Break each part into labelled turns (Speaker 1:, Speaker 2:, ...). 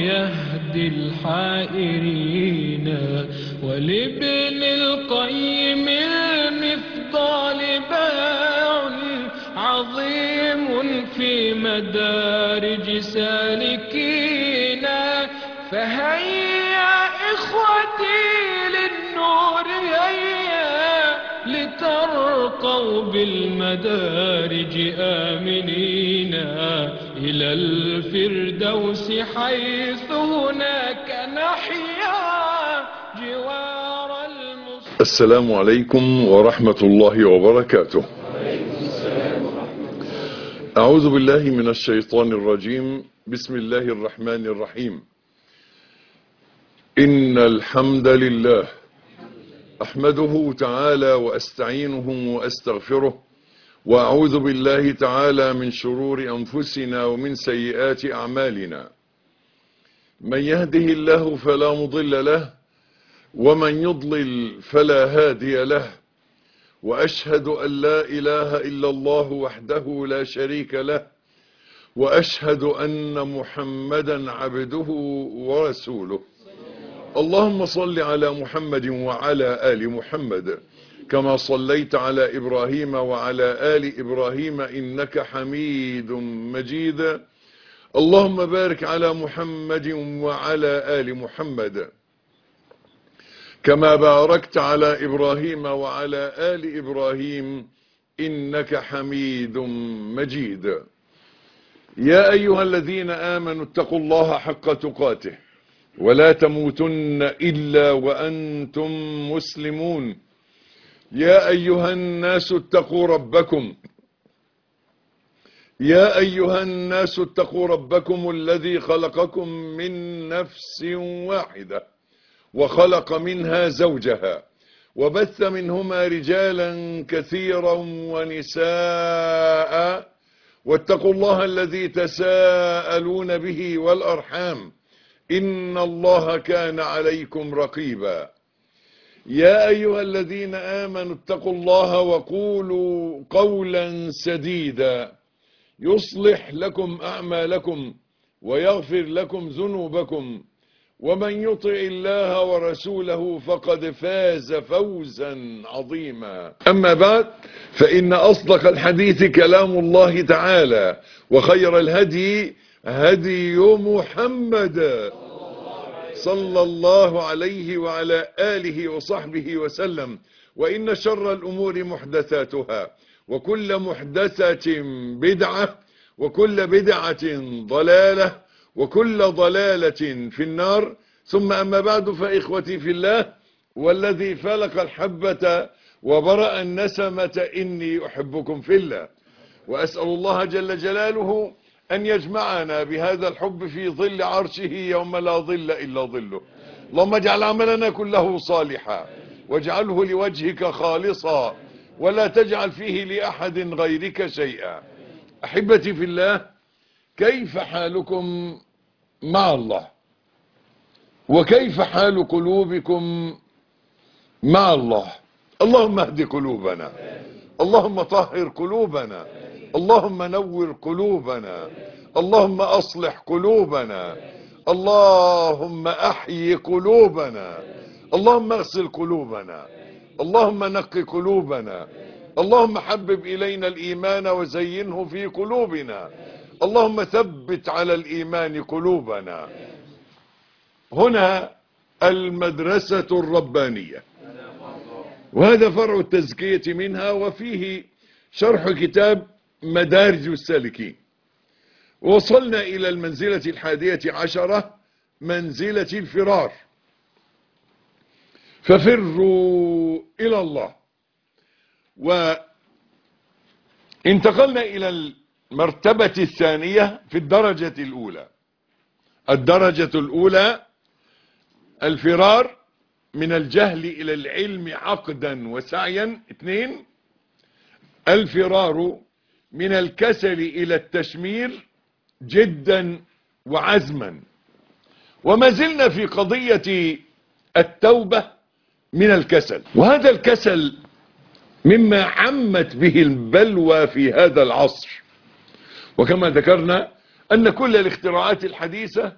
Speaker 1: يهدي الحائرين ولابن القيم المفضال باع عظيم في مدارج سالكين فهيا إخوتي للنور هيا لترقوا بالمدارج آمنين إلى الفردوس حيث هناك نحيا جوار المصطفى
Speaker 2: السلام عليكم ورحمة الله وبركاته أعوذ بالله من الشيطان الرجيم بسم الله الرحمن الرحيم إن الحمد لله أحمده تعالى وأستعينه وأستغفره وأعوذ بالله تعالى من شرور أنفسنا ومن سيئات أعمالنا من يهده الله فلا مضل له ومن يضلل فلا هادي له وأشهد أن لا إله إلا الله وحده لا شريك له وأشهد أن محمدا عبده ورسوله اللهم صل على محمد وعلى آل محمد كما صليت على إبراهيم وعلى آل إبراهيم إنك حميد مجيد اللهم بارك على محمد وعلى آل محمد كما باركت على إبراهيم وعلى آل إبراهيم إنك حميد مجيد يا أيها الذين آمنوا اتقوا الله حق تقاته ولا تموتن إلا وأنتم مسلمون يا أيها الناس اتقوا ربكم يا أيها الناس اتقوا ربكم الذي خلقكم من نفس واحدة وخلق منها زوجها وبث منهما رجالا كثيرا ونساء واتقوا الله الذي تساءلون به والأرحام إن الله كان عليكم رقيبا يا أيها الذين آمنوا اتقوا الله وقولوا قولا سديدا يصلح لكم أعمالكم ويغفر لكم ذنوبكم ومن يطع الله ورسوله فقد فاز فوزا عظيما أما بعد فإن أصدق الحديث كلام الله تعالى وخير الهدي هدي محمد صلى الله عليه وعلى آله وصحبه وسلم وإن شر الأمور محدثاتها وكل محدثة بدعة وكل بدعة ضلالة وكل ضلالة في النار ثم أما بعد فإخوتي في الله والذي فلق الحبة وبرأ النسمة إني أحبكم في الله وأسأل الله جل جلاله أن يجمعنا بهذا الحب في ظل عرشه يوم لا ظل إلا ظله اللهم اجعل عملنا كله صالحا واجعله لوجهك خالصا ولا تجعل فيه لأحد غيرك شيئا أحبتي في الله كيف حالكم مع الله وكيف حال قلوبكم مع الله اللهم اهد قلوبنا اللهم طهر قلوبنا اللهم نور قلوبنا اللهم أصلح قلوبنا اللهم أحيي قلوبنا اللهم اغسل قلوبنا اللهم نقي قلوبنا اللهم حبب إلينا الإيمان وزينه في قلوبنا اللهم ثبت على الإيمان قلوبنا هنا المدرسة الربانية وهذا فرع التزكية منها وفيه شرح كتاب مدارج السالكين وصلنا إلى المنزلة الحادية عشرة منزلة الفرار ففروا إلى الله وانتقلنا إلى المرتبة الثانية في الدرجة الأولى الدرجة الأولى الفرار من الجهل إلى العلم عقدا وسعيا اثنين الفرار من الكسل إلى التشمير جدا وعزما وما زلنا في قضية التوبة من الكسل وهذا الكسل مما عمت به البلوى في هذا العصر وكما ذكرنا أن كل الاختراعات الحديثة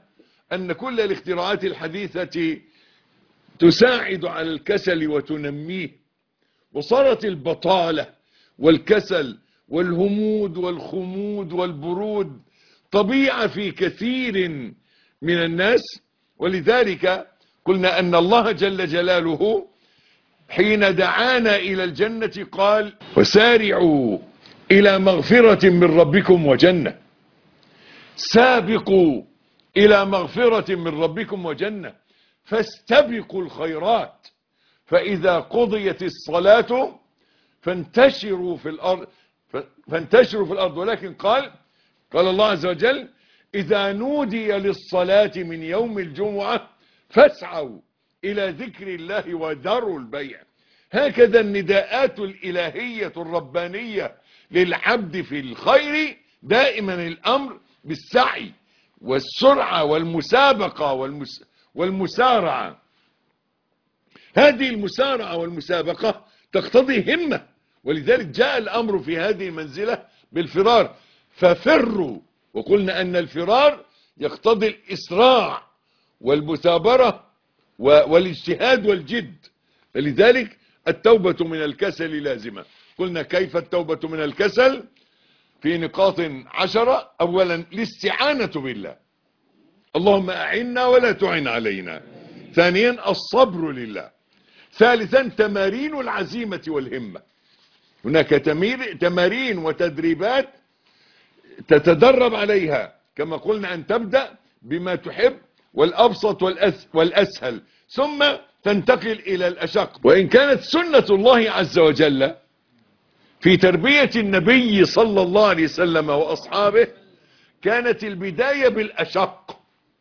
Speaker 2: أن كل الاختراعات الحديثة تساعد على الكسل وتنميه وصارت البطالة والكسل والهمود والخمود والبرود طبيعة في كثير من الناس ولذلك قلنا أن الله جل جلاله حين دعانا إلى الجنة قال وسارعوا إلى مغفرة من ربكم وجنة سابقوا إلى مغفرة من ربكم وجنة فاستبقوا الخيرات فإذا قضيت الصلاة فانتشروا في الأرض فانتشروا في الأرض ولكن قال قال الله عز وجل إذا نودي للصلاة من يوم الجمعة فاسعوا إلى ذكر الله وذروا البيع هكذا النداءات الإلهية الربانية للعبد في الخير دائما الأمر بالسعي والسرعة والمسابقة والمس والمسارعة هذه المسارعة والمسابقة تقتضي همة ولذلك جاء الأمر في هذه المنزلة بالفرار ففروا وقلنا أن الفرار يقتضي الإسراع والمثابرة والاجتهاد والجد فلذلك التوبة من الكسل لازمة قلنا كيف التوبة من الكسل في نقاط عشرة أولا الاستعانة بالله اللهم أعنا ولا تعن علينا ثانيا الصبر لله ثالثا تمارين العزيمة والهمة هناك تمارين وتدريبات تتدرب عليها كما قلنا أن تبدأ بما تحب والأبسط والأس والأسهل ثم تنتقل إلى الأشق وإن كانت سنة الله عز وجل في تربية النبي صلى الله عليه وسلم وأصحابه كانت البداية بالأشق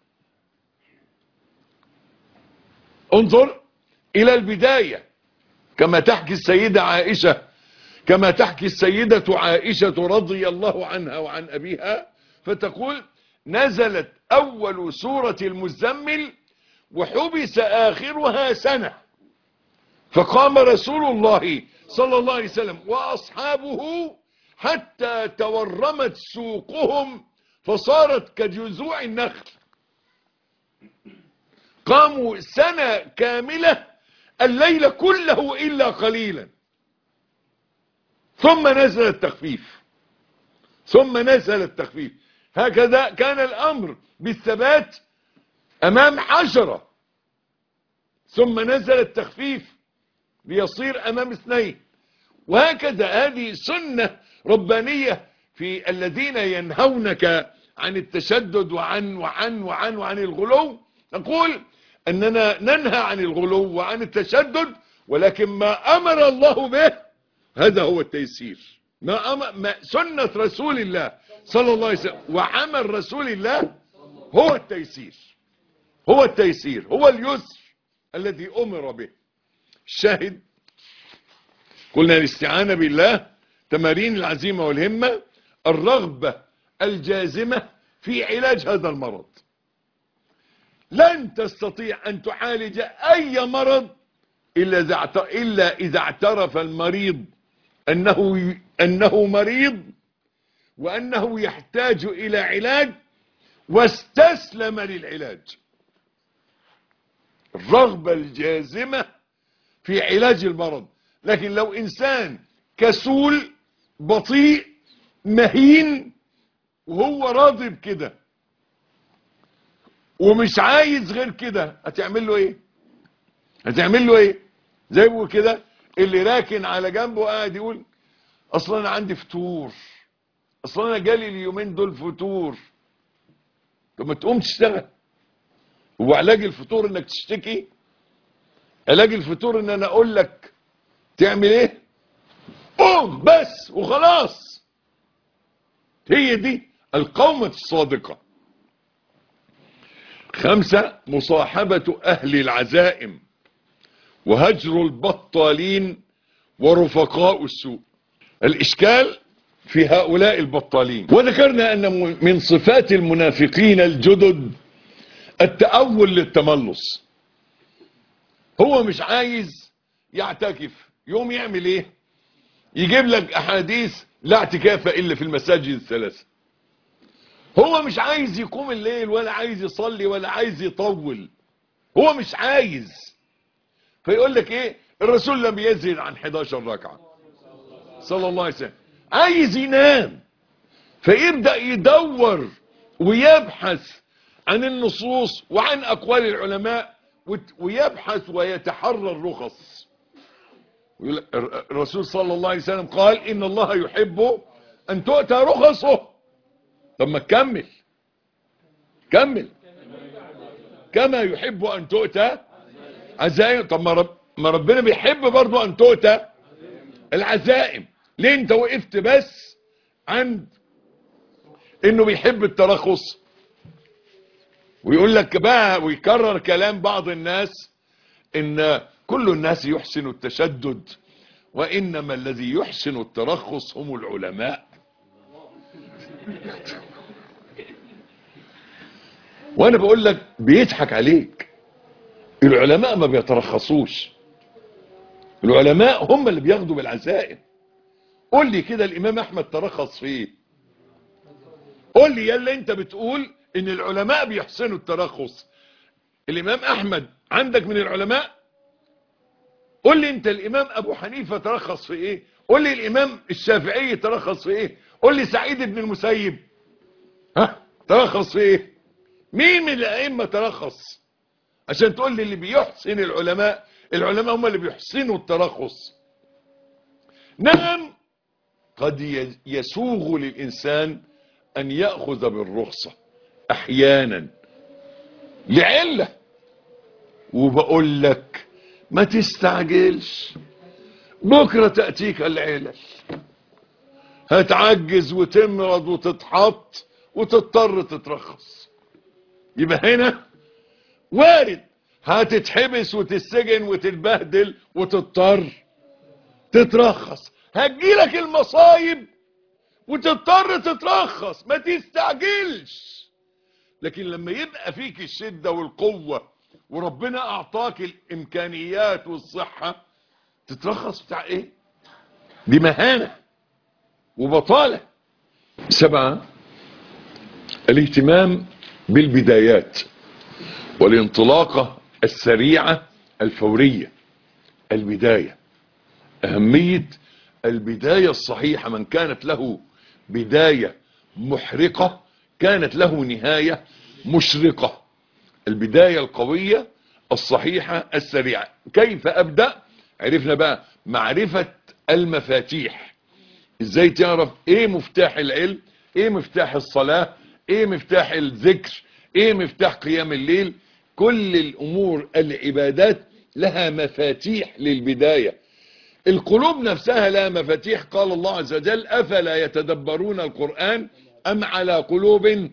Speaker 2: انظر إلى البداية كما تحكي السيدة عائشة كما تحكي السيدة عائشة رضي الله عنها وعن أبيها فتقول نزلت أول سورة المزمل وحبس آخرها سنة فقام رسول الله صلى الله عليه وسلم وأصحابه حتى تورمت سوقهم فصارت كجذوع النخل قاموا سنة كاملة الليل كله إلا قليلا ثم نزل التخفيف ثم نزل التخفيف هكذا كان الأمر بالثبات أمام عشرة ثم نزل التخفيف ليصير أمام اثنين وهكذا هذه سنة ربانية في الذين ينهونك عن التشدد وعن وعن وعن وعن الغلو نقول أننا ننهى عن الغلو وعن التشدد ولكن ما أمر الله به هذا هو التيسير ما, أمر ما سنة رسول الله صلى الله عليه وسلم وعمل رسول الله هو التيسير هو التيسير هو اليسر الذي أمر به الشاهد قلنا الاستعانة بالله تمارين العزيمة والهمة الرغبة الجازمة في علاج هذا المرض لن تستطيع أن تعالج أي مرض إلا إلا إذا اعترف المريض أنه, أنه مريض وأنه يحتاج إلى علاج واستسلم للعلاج الرغبة الجازمة في علاج المرض لكن لو إنسان كسول بطيء مهين وهو راضي بكده ومش عايز غير كده هتعمل له ايه هتعمل له ايه زي ما كده اللي راكن على جنبه قاعد يقول اصلا انا عندي فطور اصلا انا جالي اليومين دول فطور طب ما تقوم تشتغل هو علاج الفطور انك تشتكي علاج الفطور ان انا اقول لك تعمل ايه قوم بس وخلاص هي دي القومة الصادقة خمسة مصاحبة أهل العزائم وهجر البطالين ورفقاء السوء الإشكال في هؤلاء البطالين وذكرنا أن من صفات المنافقين الجدد التأول للتملص هو مش عايز يعتكف يوم يعمل ايه يجيب لك احاديث لا اعتكاف الا في المساجد الثلاثه هو مش عايز يقوم الليل ولا عايز يصلي ولا عايز يطول هو مش عايز فيقول لك ايه الرسول لم يزد عن 11 ركعة صلى الله عليه وسلم عايز ينام فيبدأ يدور ويبحث عن النصوص وعن أقوال العلماء وت- ويبحث ويتحرى الرخص يقول لك الر- الرسول صلى الله عليه وسلم قال إن الله يحب أن تؤتى رخصه طب ما تكمل كمل كما يحب أن تؤتى عزائم طب ما, رب ما ربنا بيحب برضو أن تؤتى العزائم ليه انت وقفت بس عند انه بيحب الترخص ويقول لك بقى ويكرر كلام بعض الناس ان كل الناس يحسن التشدد وانما الذي يحسن الترخص هم العلماء وانا بقول لك بيضحك عليك العلماء ما بيترخصوش العلماء هم اللي بياخدوا بالعزائم قول لي كده الامام احمد ترخص في ايه قول لي يا اللي انت بتقول ان العلماء بيحسنوا الترخص الامام احمد عندك من العلماء قول لي انت الامام ابو حنيفة ترخص في ايه قول لي الامام الشافعي ترخص في ايه قول لي سعيد بن المسيب ها ترخص في ايه مين من الائمة ترخص عشان تقول لي اللي بيحسن العلماء العلماء هم اللي بيحسنوا الترخص نعم قد ي- يسوغ للإنسان أن يأخذ بالرخصة أحيانا لعلة وبقول لك ما تستعجلش بكرة تأتيك العلل هتعجز وتمرض وتتحط وتضطر تترخص يبقى هنا وارد هتتحبس وتتسجن وتتبهدل وتضطر تترخص هتجيلك المصايب وتضطر تترخص ما تستعجلش لكن لما يبقى فيك الشدة والقوة وربنا اعطاك الامكانيات والصحة تترخص بتاع ايه دي مهانة وبطالة سبعة الاهتمام بالبدايات والانطلاقة السريعة الفورية البداية أهمية البداية الصحيحة من كانت له بداية محرقة كانت له نهاية مشرقة البداية القوية الصحيحة السريعة كيف أبدأ عرفنا بقى معرفة المفاتيح ازاي تعرف ايه مفتاح العلم ايه مفتاح الصلاة ايه مفتاح الذكر ايه مفتاح قيام الليل كل الامور العبادات لها مفاتيح للبداية القلوب نفسها لها مفاتيح قال الله عز وجل افلا يتدبرون القرآن ام على قلوب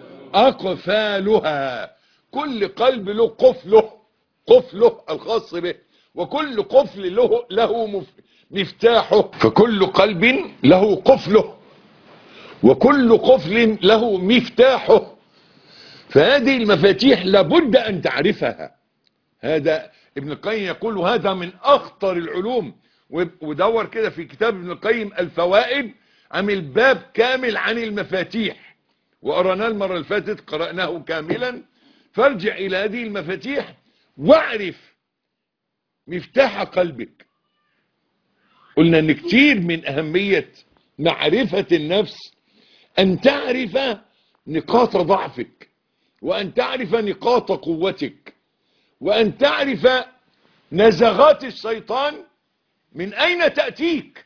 Speaker 2: اقفالها كل قلب له قفله قفله الخاص به وكل قفل له له مف- مفتاحه فكل قلب له قفله وكل قفل له مفتاحه فهذه المفاتيح لابد ان تعرفها هذا ابن القيم يقول هذا من اخطر العلوم و- ودور كده في كتاب ابن القيم الفوائد عامل باب كامل عن المفاتيح وقرناه المرة اللي فاتت قرأناه كاملا فارجع الى هذه المفاتيح واعرف مفتاح قلبك قلنا ان كتير من اهمية معرفة النفس ان تعرف نقاط ضعفك وان تعرف نقاط قوتك وان تعرف نزغات الشيطان من اين تأتيك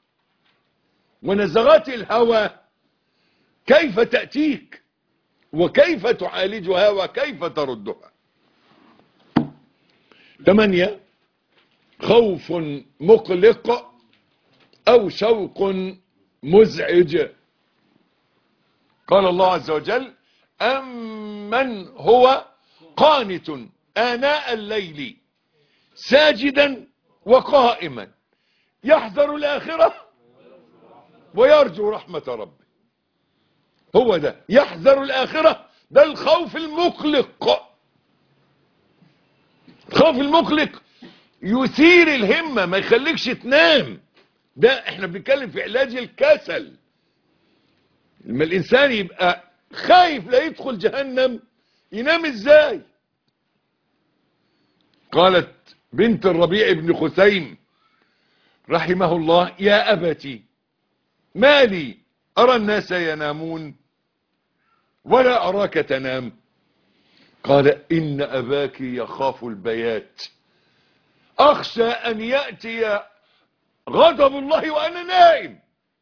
Speaker 2: ونزغات الهوى كيف تأتيك وكيف تعالجها وكيف تردها ثمانية خوف مقلق او شوق مزعج قال الله عز وجل امن هو قانت اناء الليل ساجدا وقائما يحذر الاخره ويرجو رحمه ربه هو ده يحذر الاخره ده الخوف المقلق الخوف المقلق يثير الهمة ما يخليكش تنام ده احنا بنتكلم في علاج الكسل لما الانسان يبقى خايف لا يدخل جهنم ينام ازاي قالت بنت الربيع بن خثيم رحمه الله يا أبتي ما لي أرى الناس ينامون ولا أراك تنام قال إن أباك يخاف البيات أخشى أن يأتي غضب الله وأنا نائم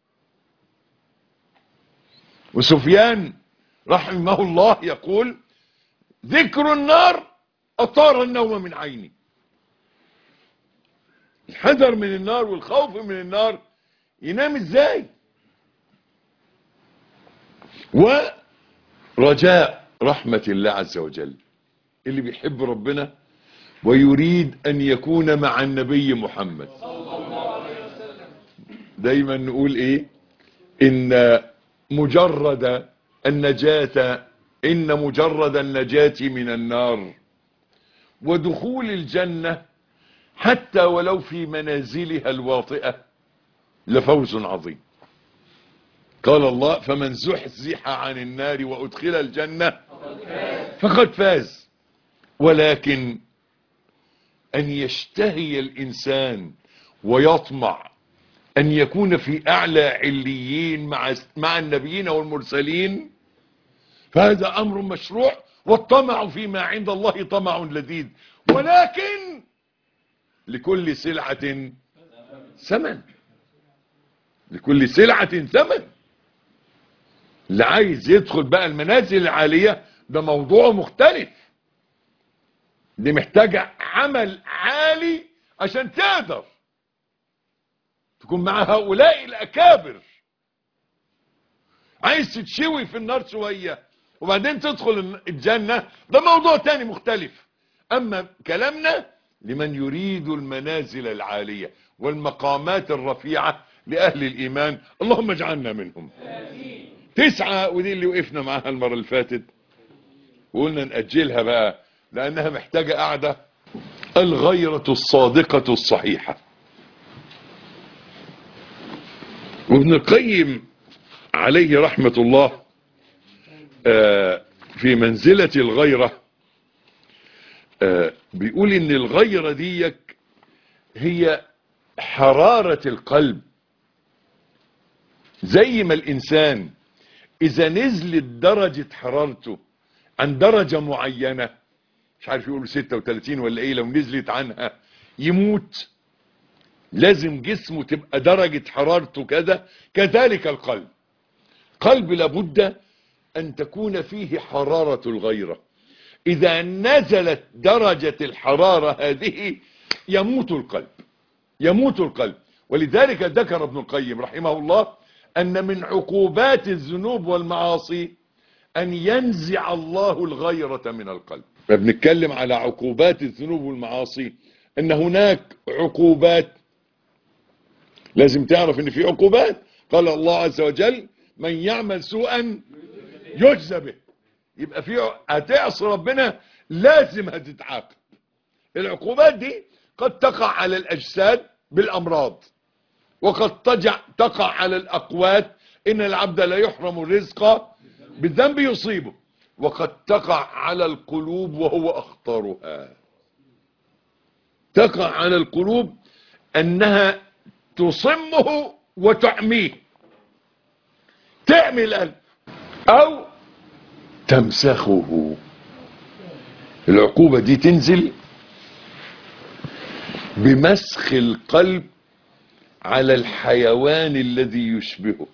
Speaker 2: وسفيان رحمه الله يقول ذكر النار أطار النوم من عيني الحذر من النار والخوف من النار ينام ازاي ورجاء رحمة الله عز وجل اللي بيحب ربنا ويريد أن يكون مع النبي محمد دايما نقول ايه ان مجرد النجاة ان مجرد النجاة من النار ودخول الجنة حتى ولو في منازلها الواطئة لفوز عظيم قال الله فمن زحزح عن النار وأدخل الجنة فقد فاز ولكن أن يشتهي الإنسان ويطمع أن يكون في أعلى عليين مع, مع النبيين والمرسلين فهذا أمر مشروع والطمع فيما عند الله طمع لذيذ ولكن لكل سلعة ثمن لكل سلعة ثمن اللي عايز يدخل بقى المنازل العالية ده موضوع مختلف دي محتاجة عمل عالي عشان تقدر تكون مع هؤلاء الأكابر عايز تتشوي في النار شوية وبعدين تدخل الجنة ده موضوع تاني مختلف أما كلامنا لمن يريد المنازل العالية والمقامات الرفيعة لأهل الإيمان اللهم اجعلنا منهم تسعة ودي اللي وقفنا معاها المرة اللي فاتت وقلنا نأجلها بقى لأنها محتاجة قاعدة الغيرة الصادقة الصحيحة وابن القيم عليه رحمة الله آه، في منزلة الغيرة آه، بيقول ان الغيرة ديك هي حرارة القلب زي ما الانسان اذا نزلت درجة حرارته عن درجة معينة مش عارف يقولوا 36 ولا ايه لو نزلت عنها يموت لازم جسمه تبقى درجة حرارته كذا كذلك القلب قلب لابد ان تكون فيه حرارة الغيرة اذا نزلت درجة الحرارة هذه يموت القلب يموت القلب ولذلك ذكر ابن القيم رحمه الله ان من عقوبات الذنوب والمعاصي ان ينزع الله الغيرة من القلب فبنتكلم على عقوبات الذنوب والمعاصي ان هناك عقوبات لازم تعرف ان في عقوبات قال الله عز وجل من يعمل سوءا يجزى به يبقى في هتعصي ربنا لازم هتتعاقب العقوبات دي قد تقع على الاجساد بالامراض وقد تجع تقع على الاقوات ان العبد لا يحرم الرزق بالذنب يصيبه وقد تقع على القلوب وهو اخطرها تقع على القلوب انها تصمه وتعميه تعمي القلب او تمسخه العقوبة دي تنزل بمسخ القلب على الحيوان الذي يشبهه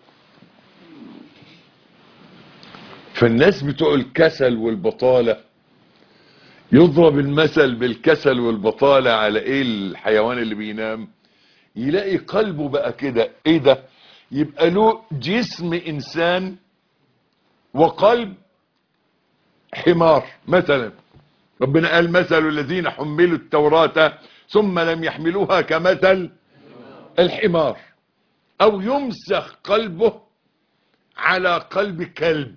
Speaker 2: فالناس بتوع الكسل والبطالة يضرب المثل بالكسل والبطالة على ايه الحيوان اللي بينام يلاقي قلبه بقى كده ايه ده يبقى له جسم انسان وقلب حمار مثلا ربنا قال مثل الذين حملوا التوراة ثم لم يحملوها كمثل الحمار او يمسخ قلبه على قلب كلب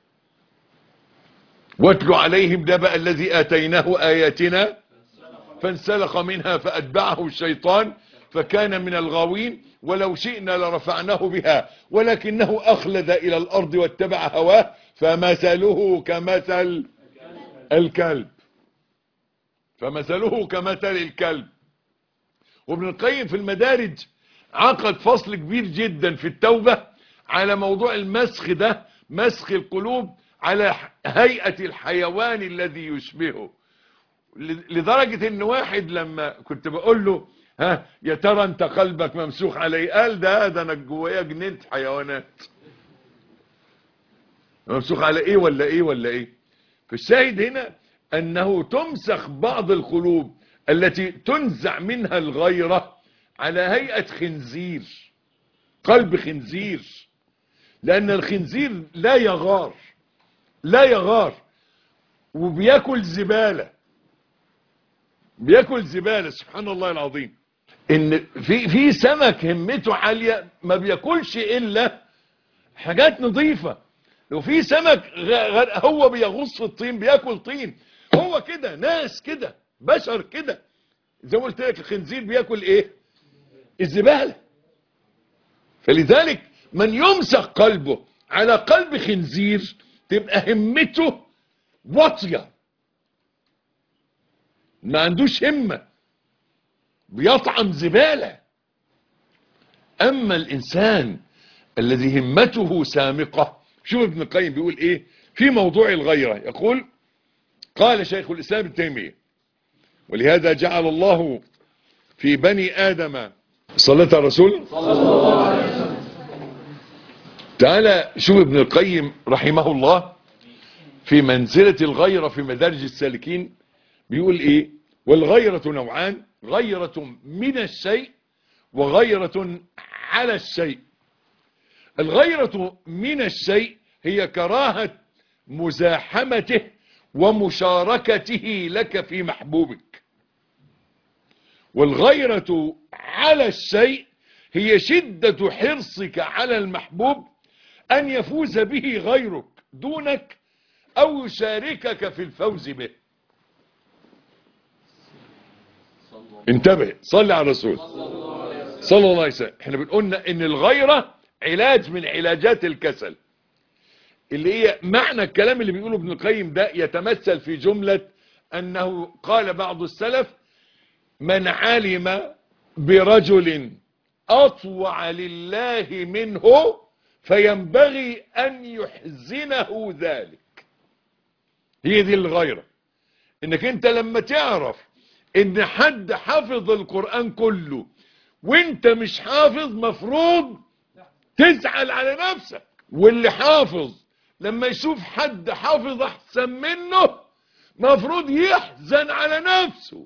Speaker 2: واتل عليهم نبأ الذي آتيناه آياتنا فانسلخ منها فأتبعه الشيطان فكان من الغاوين ولو شئنا لرفعناه بها ولكنه أخلد إلى الأرض واتبع هواه فمثله كمثل الكلب فمثله كمثل الكلب وابن القيم في المدارج عقد فصل كبير جدا في التوبة على موضوع المسخ ده مسخ القلوب على هيئة الحيوان الذي يشبهه لدرجة ان واحد لما كنت بقول له ها يا ترى انت قلبك ممسوخ علي قال ده ده انا جوايا جنينة حيوانات ممسوخ على ايه ولا ايه ولا ايه فالشاهد هنا انه تمسخ بعض القلوب التي تنزع منها الغيرة على هيئة خنزير قلب خنزير لان الخنزير لا يغار لا يغار وبياكل زبالة بياكل زبالة سبحان الله العظيم ان في في سمك همته عالية ما بياكلش الا حاجات نظيفة وفي سمك غ- هو بيغوص في الطين بياكل طين هو كده ناس كده بشر كده زي ما قلت لك الخنزير بياكل ايه الزبالة فلذلك من يمسك قلبه على قلب خنزير تبقى همته واطية ما عندوش همة بيطعم زبالة اما الانسان الذي همته سامقة شوف ابن القيم بيقول ايه في موضوع الغيرة يقول قال شيخ الاسلام ابن تيمية ولهذا جعل الله في بني ادم صلاة الرسول تعالى شوف ابن القيم رحمه الله في منزلة الغيرة في مدارج السالكين بيقول ايه والغيرة نوعان غيرة من الشيء وغيرة على الشيء الغيرة من الشيء هي كراهة مزاحمته ومشاركته لك في محبوبك والغيرة على الشيء هي شدة حرصك على المحبوب أن يفوز به غيرك دونك أو يشاركك في الفوز به انتبه صلي على الرسول صلى الله عليه وسلم احنا بنقولنا ان الغيرة علاج من علاجات الكسل اللي هي معنى الكلام اللي بيقوله ابن القيم ده يتمثل في جملة انه قال بعض السلف من علم برجل اطوع لله منه فينبغي ان يحزنه ذلك هي دي الغيرة انك انت لما تعرف ان حد حافظ القرآن كله وانت مش حافظ مفروض تزعل على نفسك واللي حافظ لما يشوف حد حافظ احسن منه مفروض يحزن على نفسه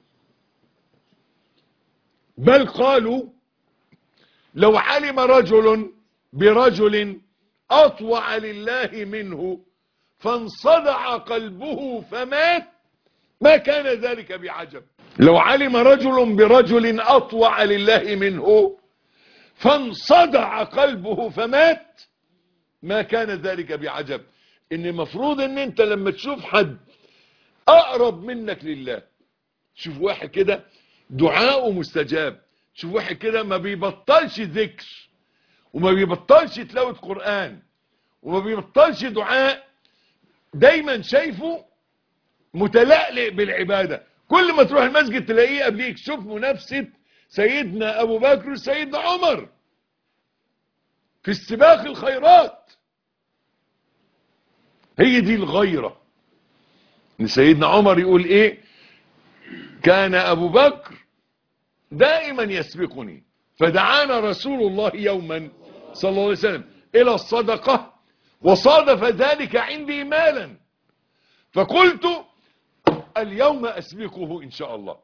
Speaker 2: بل قالوا لو علم رجل برجل اطوع لله منه فانصدع قلبه فمات ما كان ذلك بعجب لو علم رجل برجل اطوع لله منه فانصدع قلبه فمات ما كان ذلك بعجب ان مفروض ان انت لما تشوف حد اقرب منك لله تشوف واحد كده دعاءه مستجاب تشوف واحد كده ما بيبطلش ذكر وما بيبطلش تلاوة قرآن وما بيبطلش دعاء دايما شايفه متلألئ بالعبادة كل ما تروح المسجد تلاقيه قبليك شوف منافسة سيدنا أبو بكر وسيدنا عمر في السباق الخيرات هي دي الغيرة ان سيدنا عمر يقول ايه كان ابو بكر دائما يسبقني فدعانا رسول الله يوما صلى الله عليه وسلم الى الصدقة وصادف ذلك عندي مالا فقلت اليوم اسبقه ان شاء الله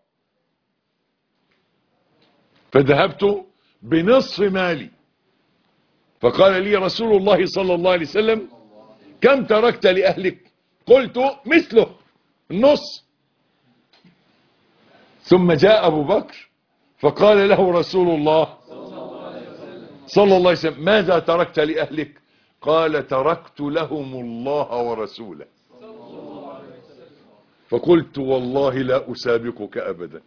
Speaker 2: فذهبت بنصف مالي فقال لي رسول الله صلى الله عليه وسلم كم تركت لأهلك قلت مثله النص ثم جاء أبو بكر فقال له رسول الله صلى الله عليه وسلم ماذا تركت لأهلك قال تركت لهم الله ورسوله فقلت والله لا أسابقك أبدا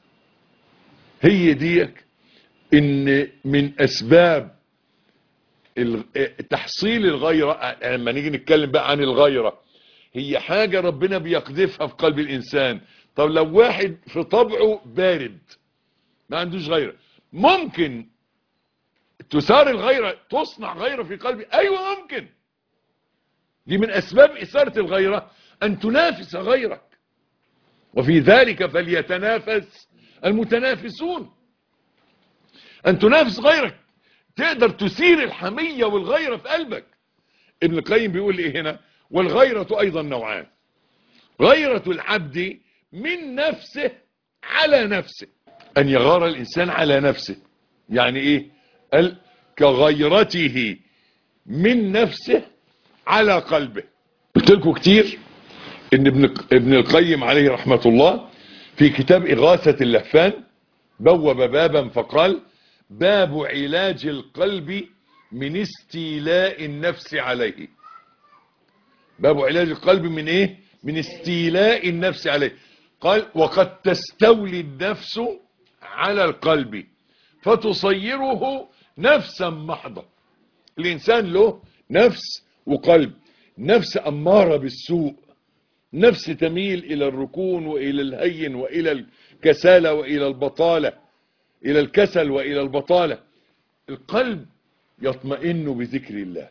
Speaker 2: هي ديك ان من اسباب ال- تحصيل الغيرة لما نيجي نتكلم بقى عن الغيرة هي حاجة ربنا بيقذفها في قلب الإنسان طب لو واحد في طبعه بارد ما عندوش غيرة ممكن تثار الغيرة تصنع غيرة في قلبي أيوة ممكن دي من أسباب إثارة الغيرة أن تنافس غيرك وفي ذلك فليتنافس المتنافسون أن تنافس غيرك تقدر تثير الحمية والغيرة في قلبك ابن القيم بيقول ايه هنا والغيرة ايضا نوعان غيرة العبد من نفسه على نفسه ان يغار الانسان على نفسه يعني ايه قال كغيرته من نفسه على قلبه قلت لكم كتير ان ابن ابن القيم عليه رحمة الله في كتاب اغاثة اللهفان بوب بابا فقال باب علاج القلب من استيلاء النفس عليه باب علاج القلب من ايه من استيلاء النفس عليه قال وقد تستولي النفس على القلب فتصيره نفسا محضة الانسان له نفس وقلب نفس امارة بالسوء نفس تميل الى الركون والى الهين والى الكسالة والى البطالة الى الكسل والى البطالة القلب يطمئن بذكر الله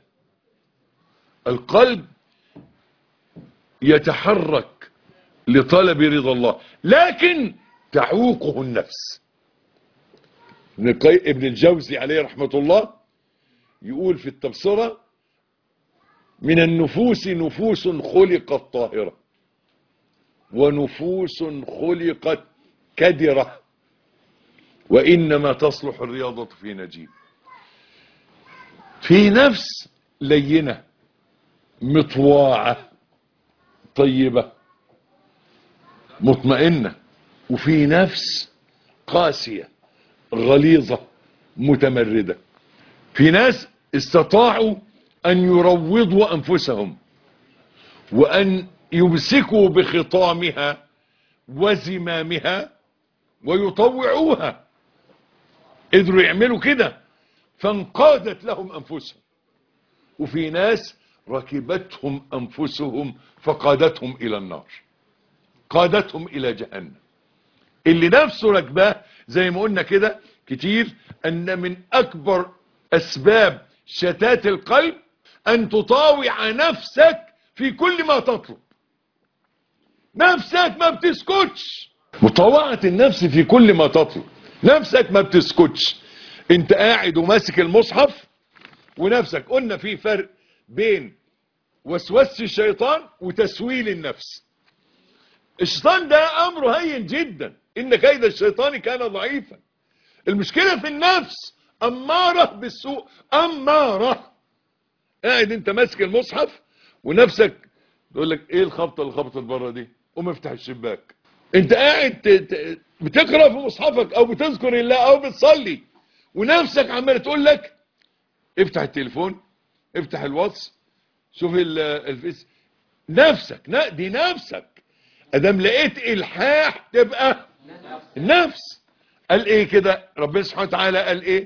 Speaker 2: القلب يتحرك لطلب رضا الله لكن تعوقه النفس ابن القي- ابن الجوزي عليه رحمة الله يقول في التبصرة من النفوس نفوس خلقت طاهرة ونفوس خلقت كدرة وإنما تصلح الرياضة في نجيب في نفس لينة مطواعة طيبة مطمئنة وفي نفس قاسية غليظة متمردة في ناس استطاعوا أن يروضوا أنفسهم وأن يمسكوا بخطامها وزمامها ويطوعوها قدروا يعملوا كده فانقادت لهم أنفسهم وفي ناس ركبتهم أنفسهم فقادتهم إلى النار قادتهم إلى جهنم اللي نفسه ركباه زي ما قلنا كده كتير أن من أكبر أسباب شتات القلب أن تطاوع نفسك في كل ما تطلب نفسك ما بتسكتش مطاوعة النفس في كل ما تطلب نفسك ما بتسكتش انت قاعد وماسك المصحف ونفسك قلنا في فرق بين وسوسة الشيطان وتسويل النفس الشيطان ده امره هين جدا ان كيد الشيطان كان ضعيفا المشكلة في النفس امارة بالسوء امارة قاعد انت ماسك المصحف ونفسك تقول لك ايه الخبطة اللي خبطت بره دي قوم افتح الشباك انت قاعد ت- ت- بتقرا في مصحفك او بتذكر الله او بتصلي ونفسك عماله تقول لك افتح التليفون افتح الواتس شوف ال- الفيس نفسك لا دي نفسك ادام لقيت الحاح تبقى النفس قال ايه كده ربنا سبحانه وتعالى قال ايه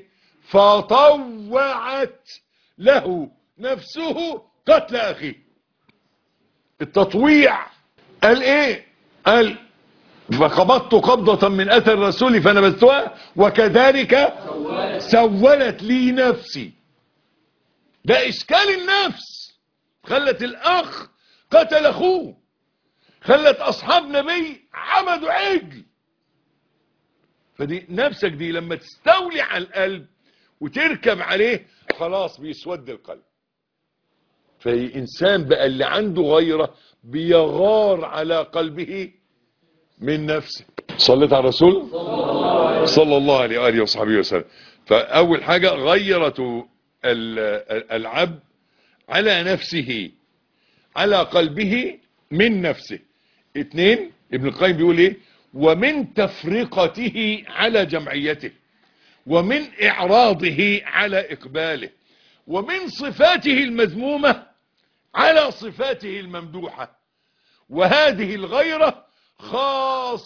Speaker 2: فطوعت له نفسه قتل اخيه التطويع قال ايه قال فقبضت قبضة من اثر الرسول فنبذتها وكذلك سولت لي نفسي ده اشكال النفس خلت الاخ قتل اخوه خلت اصحاب نبي عمدوا عجل فدي نفسك دي لما تستولي على القلب وتركب عليه خلاص بيسود القلب فإنسان بقى اللي عنده غيرة بيغار على قلبه من نفسه صليت على الرسول صلى الله عليه وآله وصحبه وسلم فأول حاجة غيرة ال- العبد على نفسه على قلبه من نفسه اتنين ابن القيم بيقول ايه ومن تفرقته على جمعيته ومن اعراضه على اقباله ومن صفاته المذمومة على صفاته الممدوحة وهذه الغيرة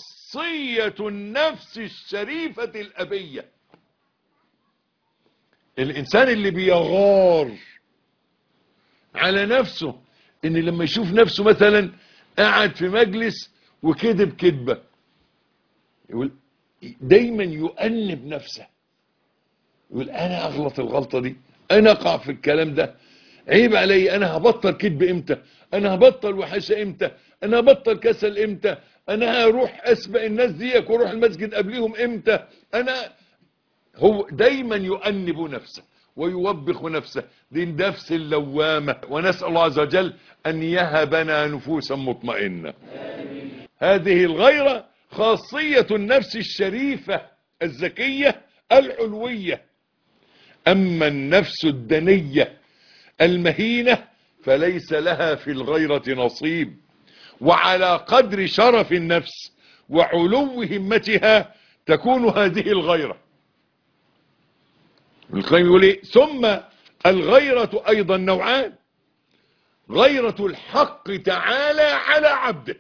Speaker 2: خاصية النفس الشريفة الأبية الانسان اللي بيغار على نفسه ان لما يشوف نفسه مثلا قاعد في مجلس وكذب كذبه يقول دايما يؤنب نفسه يقول انا اغلط الغلطه دي انا اقع في الكلام ده عيب علي انا هبطل كذب امتى انا هبطل وحشه امتى انا هبطل كسل امتى انا هروح اسبق الناس ديك واروح المسجد قبليهم امتى انا هو دايما يؤنب نفسه ويوبخ نفسه دي النفس اللوامة ونسأل الله عز وجل أن يهبنا نفوسا مطمئنة هذه الغيرة خاصية النفس الشريفة الزكية العلوية أما النفس الدنية المهينة فليس لها في الغيرة نصيب وعلى قدر شرف النفس وعلو همتها تكون هذه الغيرة ابن القيم يقول ايه ثم الغيرة ايضا نوعان غيرة الحق تعالى على عبده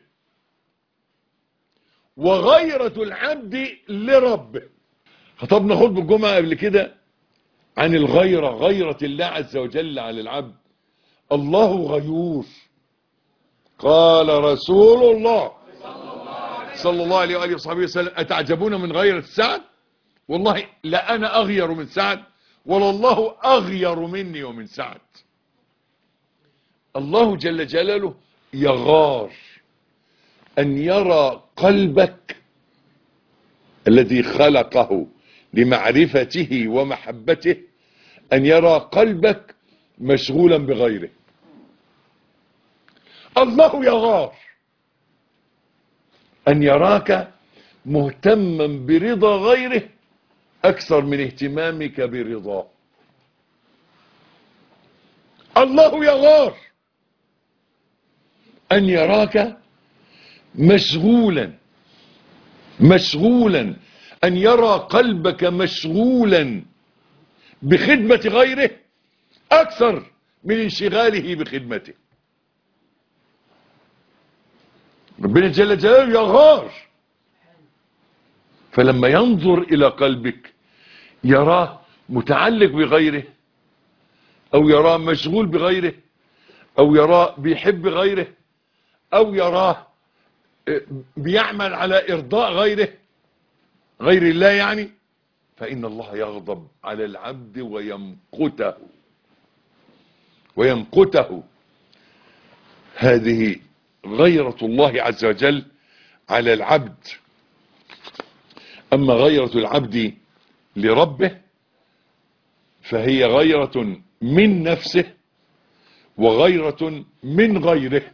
Speaker 2: وغيرة العبد لربه خطبنا خطب الجمعة قبل كده عن الغيرة غيرة الله عز وجل على العبد الله غيور قال رسول الله صلى الله عليه وآله وصحبه وسلم أتعجبون من غيرة سعد والله لا أنا أغير من سعد ولا الله أغير مني ومن سعد الله جل جلاله يغار أن يرى قلبك الذي خلقه لمعرفته ومحبته أن يرى قلبك مشغولا بغيره الله يغار أن يراك مهتما برضا غيره أكثر من اهتمامك برضاه الله يغار أن يراك مشغولا مشغولا أن يرى قلبك مشغولا بخدمة غيره أكثر من انشغاله بخدمته ربنا جل جلاله يغار فلما ينظر إلى قلبك يراه متعلق بغيره أو يراه مشغول بغيره أو يراه بيحب غيره أو يراه بيعمل على إرضاء غيره غير الله يعني فإن الله يغضب على العبد ويمقته ويمقته هذه غيرة الله عز وجل على العبد أما غيرة العبد لربه فهي غيرة من نفسه وغيرة من غيره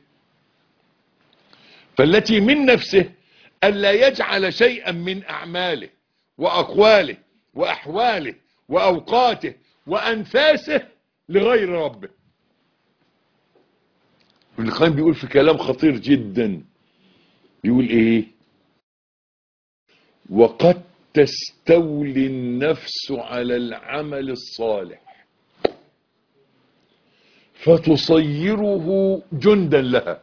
Speaker 2: فالتي من نفسه ألا يجعل شيئا من أعماله وأقواله وأحواله وأوقاته وأنفاسه لغير ربه ابن القيم بيقول في كلام خطير جدا بيقول ايه وقد تستولي النفس على العمل الصالح فتصيره جندا لها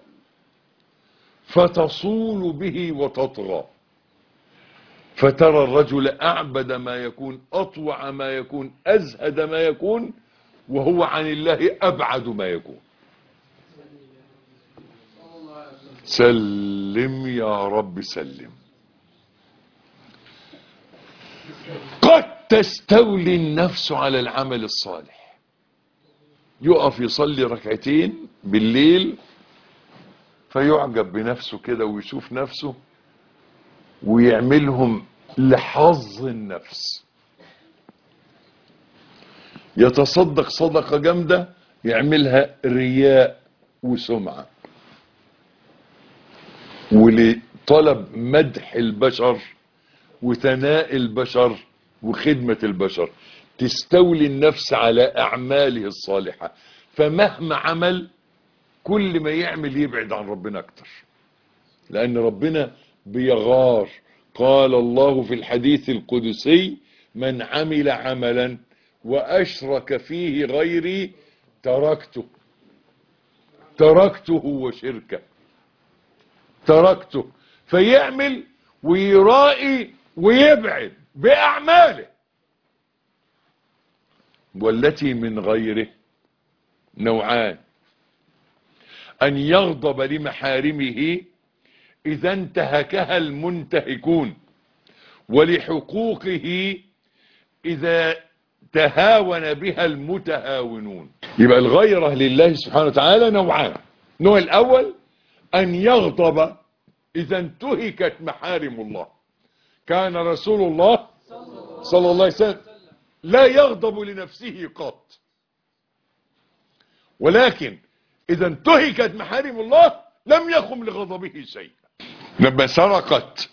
Speaker 2: فتصول به وتطغى فترى الرجل أعبد ما يكون أطوع ما يكون أزهد ما يكون وهو عن الله أبعد ما يكون سلم يا رب سلم قد تستولي النفس على العمل الصالح يقف يصلي ركعتين بالليل فيعجب بنفسه كده ويشوف نفسه ويعملهم لحظ النفس يتصدق صدقة جامدة يعملها رياء وسمعة ولطلب مدح البشر وثناء البشر وخدمة البشر تستولي النفس على أعماله الصالحة فمهما عمل كل ما يعمل يبعد عن ربنا أكتر لأن ربنا بيغار قال الله في الحديث القدسي من عمل عملا وأشرك فيه غيري تركته تركته وشركه تركته فيعمل ويرائي ويبعد بأعماله والتي من غيره نوعان أن يغضب لمحارمه إذا انتهكها المنتهكون ولحقوقه إذا تهاون بها المتهاونون يبقى الغيرة لله سبحانه وتعالى نوعان النوع الأول أن يغضب إذا انتهكت محارم الله كان رسول الله صلى الله عليه وسلم لا يغضب لنفسه قط ولكن إذا انتهكت محارم الله لم يقم لغضبه شيء لما سرقت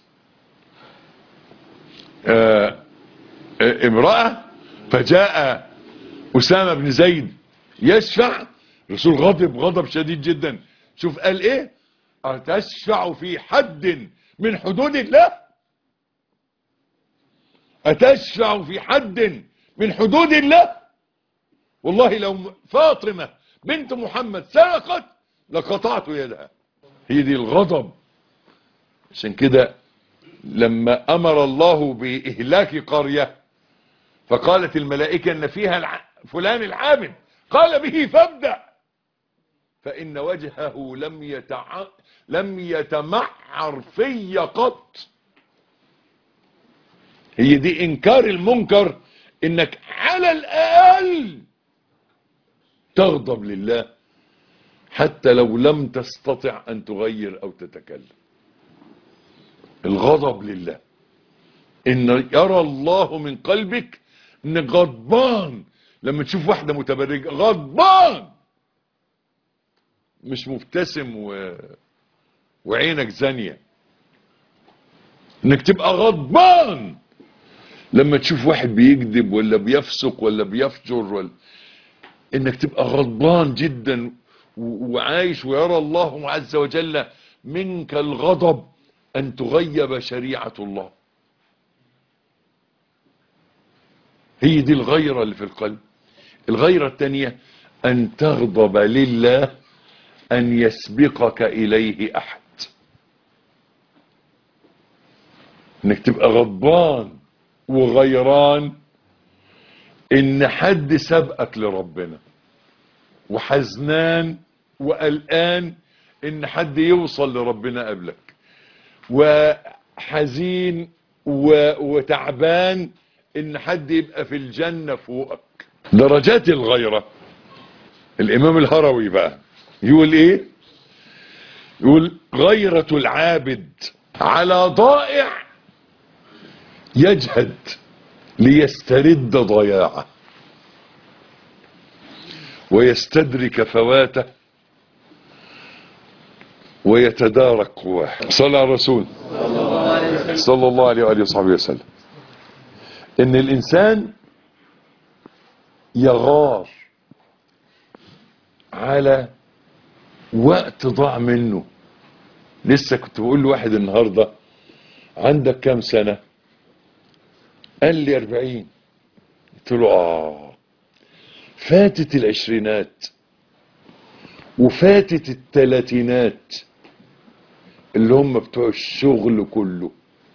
Speaker 2: آه، آه، امرأة فجاء أسامة بن زيد يشفع الرسول غضب غضب شديد جدا شوف قال ايه أتشفع في حد من حدود الله أتشفع في حد من حدود الله والله لو فاطمة بنت محمد سرقت لقطعت يدها هي دي الغضب عشان كده لما أمر الله بإهلاك قرية فقالت الملائكة أن فيها الع... فلان العابد قال به فابدأ فإن وجهه لم يتع... لم يتمعر في قط هي دي إنكار المنكر إنك على الأقل تغضب لله حتى لو لم تستطع أن تغير أو تتكلم الغضب لله إن يرى الله من قلبك إنك غضبان لما تشوف واحدة متبرجة غضبان مش مبتسم و... وعينك زانية انك تبقى غضبان لما تشوف واحد بيكذب ولا بيفسق ولا بيفجر ولا انك تبقى غضبان جدا و- وعايش ويرى الله عز وجل منك الغضب ان تغيب شريعة الله هي دي الغيرة اللي في القلب الغيرة الثانية ان تغضب لله ان يسبقك اليه احد انك تبقى غضبان وغيران ان حد سبقك لربنا وحزنان وقلقان ان حد يوصل لربنا قبلك وحزين و... وتعبان ان حد يبقى في الجنة فوقك درجات الغيرة الامام الهروي بقى يقول ايه يقول غيرة العابد على ضائع يجهد ليسترد ضياعه ويستدرك فواته ويتدارك قواه صلى على الرسول صلى الله عليه وآله وصحبه وسلم ان الانسان يغار على وقت ضاع منه لسه كنت بقول لواحد النهارده عندك كام سنه قال لي 40 قلت له اه فاتت العشرينات وفاتت التلاتينات اللي هم بتوع الشغل كله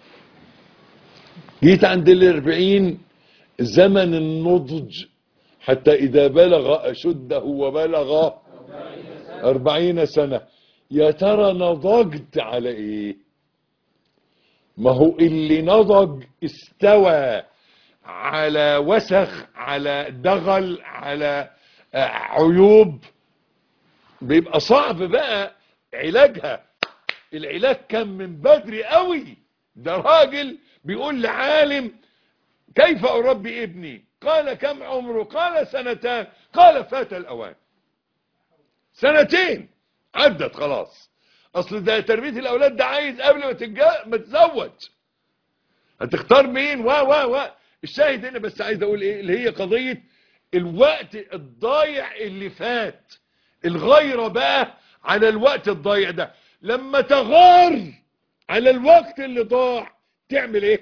Speaker 2: جيت عند الاربعين زمن النضج حتى إذا بلغ أشده وبلغ أربعين سنة يا ترى نضجت على إيه ما هو اللي نضج استوى على وسخ على دغل على آه، عيوب بيبقى صعب بقى علاجها العلاج كان من بدري قوي ده راجل بيقول لعالم كيف اربي ابني قال كم عمره قال سنتان قال فات الاوان سنتين عدت خلاص اصل ده تربيه الاولاد ده عايز قبل ما تتجا- ما تتزوج هتختار مين و و و الشاهد هنا بس عايز اقول ايه اللي هي قضيه الوقت الضايع اللي فات الغيره بقى على الوقت الضايع ده لما تغار على الوقت اللي ضاع تعمل ايه